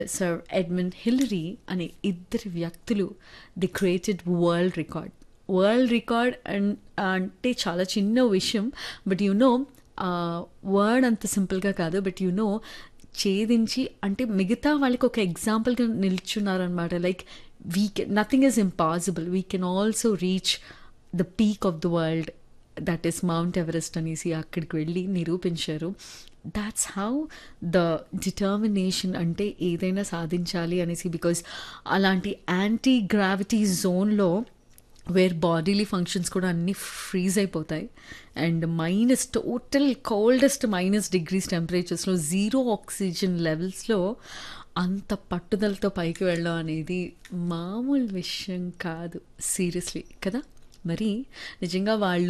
sir Edmund Hillary అనే ఇద్దరు వ్యక్తులు the created world record world record and అంటే చాలా చిన్న విషయం బట్ యు నో వర్డ్ అంత సింపుల్గా కాదు బట్ యు నో ఛేదించి అంటే మిగతా వాళ్ళకి ఒక ఎగ్జాంపుల్గా నిల్చున్నారనమాట like we can nothing is impossible we can also reach the peak of the world that is Mount Everest అనేసి అక్కడికి వెళ్ళి నిరూపించారు దాట్స్ హౌ ద డిటర్మినేషన్ అంటే ఏదైనా సాధించాలి అనేసి బికాజ్ అలాంటి యాంటీ గ్రావిటీ జోన్లో వేర్ బాడీలీ ఫంక్షన్స్ కూడా అన్నీ ఫ్రీజ్ అయిపోతాయి and minus total coldest minus degrees టెంపరేచర్స్లో జీరో ఆక్సిజన్ లెవెల్స్లో అంత పట్టుదలతో పైకి వెళ్ళడం అనేది మామూలు విషయం కాదు సీరియస్లీ కదా మరి నిజంగా వాళ్ళు